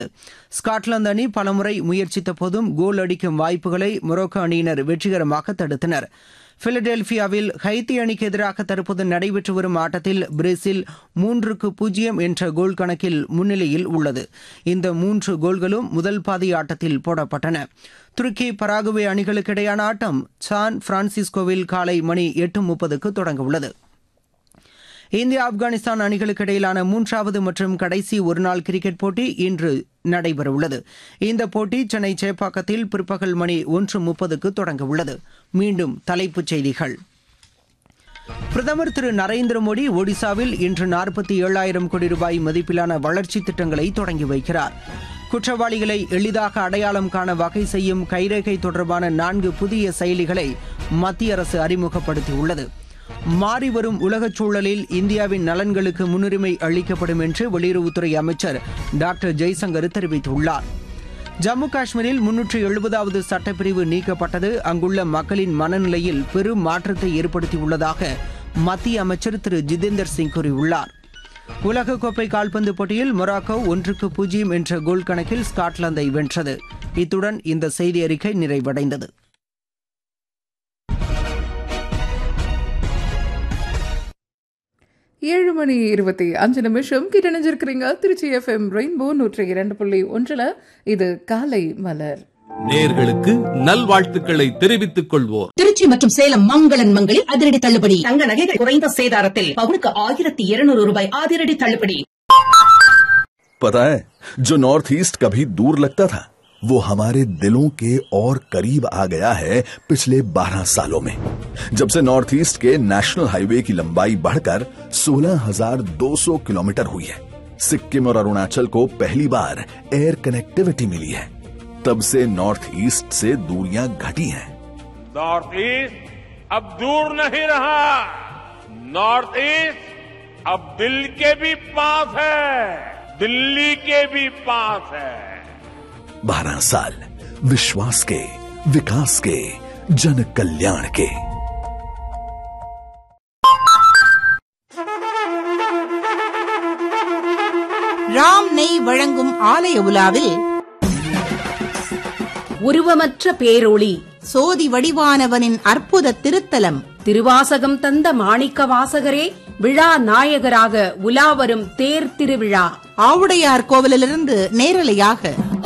Scotland அணி பலமுறை முயற்சித்த போதும் கோல் அடிக்கும் வாய்ப்புகளை மொரோக்கோ அணியினர் வெற்றிகரமாக தடுத்தனர் பிலடெல்பியாவில் ஹைத்தி அணிக்கு எதிராக தற்போது நடைபெற்று வரும் ஆட்டத்தில் பிரேசில் மூன்றுக்கு பூஜ்ஜியம் என்ற கோல் கணக்கில் முன்னிலையில் உள்ளது இந்த மூன்று கோல்களும் முதல் பாதி ஆட்டத்தில் போடப்பட்டன துருக்கி பராகுவே அணிகளுக்கு இடையான ஆட்டம் சான் பிரான்சிஸ்கோவில் காலை மணி எட்டு முப்பதுக்கு தொடங்கவுள்ளது இந்தியா ஆப்கானிஸ்தான் அணிகளுக்கு இடையிலான மூன்றாவது மற்றும் கடைசி ஒருநாள் கிரிக்கெட் போட்டி இன்று நடைபெறவுள்ளது இந்த போட்டி சென்னை சேப்பாக்கத்தில் பிற்பகல் மணி ஒன்று முப்பதுக்கு தொடங்கவுள்ளது மீண்டும் தலைப்புச் செய்திகள் பிரதமர் திரு நரேந்திர மோடி ஒடிசாவில் இன்று நாற்பத்தி ஏழாயிரம் கோடி ரூபாய் மதிப்பிலான வளர்ச்சித் திட்டங்களை தொடங்கி வைக்கிறார் குற்றவாளிகளை எளிதாக அடையாளம் காண வகை செய்யும் கைரேகை தொடர்பான நான்கு புதிய செயலிகளை மத்திய அரசு அறிமுகப்படுத்தியுள்ளது மாறி வரும் உலகச் சூழலில் இந்தியாவின் நலன்களுக்கு முன்னுரிமை அளிக்கப்படும் என்று வெளியுறவுத்துறை அமைச்சர் டாக்டர் ஜெய்சங்கர் தெரிவித்துள்ளார் ஜம்மு காஷ்மீரில் முன்னூற்று எழுபதாவது சட்டப்பிரிவு நீக்கப்பட்டது அங்குள்ள மக்களின் மனநிலையில் பெரும் மாற்றத்தை ஏற்படுத்தியுள்ளதாக மத்திய அமைச்சர் திரு ஜிதேந்தர் சிங் கூறியுள்ளார் உலகக்கோப்பை கால்பந்து போட்டியில் மொராக்கோ ஒன்றுக்கு பூஜ்ஜியம் என்ற கோல் கணக்கில் ஸ்காட்லாந்தை வென்றது இத்துடன் இந்த செய்தி அறிக்கை நிறைவடைந்தது ஏழு மணி இருபத்தி அஞ்சு நிமிஷம் கிட்ட நினைஞ்சிருக்கிறீங்க திருச்சி எஃப்எம் ரெயின்போ நூற்றி இரண்டு புள்ளி ஒன்றுல இது காலை மலர் நேர்களுக்கு நல்வாழ்த்துக்களை தெரிவித்துக் கொள்வோர் திருச்சி மற்றும் சேலம் மங்களன் மங்களில் அதிரடி தள்ளுபடி தங்க நகைகள் குறைந்த சேதாரத்தில் பவுனுக்கு ஆயிரத்தி இருநூறு ரூபாய் அதிரடி தள்ளுபடி पता है जो नॉर्थ ईस्ट कभी दूर लगता था वो हमारे दिलों के और करीब आ गया है पिछले 12 सालों में जब से नॉर्थ ईस्ट के नेशनल हाईवे की लंबाई बढ़कर 16,200 किलोमीटर हुई है सिक्किम और अरुणाचल को पहली बार एयर कनेक्टिविटी मिली है तब से नॉर्थ ईस्ट से दूरियां घटी हैं नॉर्थ ईस्ट अब दूर नहीं रहा नॉर्थ ईस्ट अब दिल के भी पास है दिल्ली के भी पास है 12 साल विश्वास के विकास के जन कल्याण के ராம் நெய் வழங்கும் ஆலய உலாவில் உருவமற்ற பேரொளி சோதி வடிவானவனின் அற்புத திருத்தலம் திருவாசகம் தந்த மாணிக்க வாசகரே விழா நாயகராக உலாவரும் தேர் திருவிழா ஆவுடையார் கோவிலிலிருந்து நேரலையாக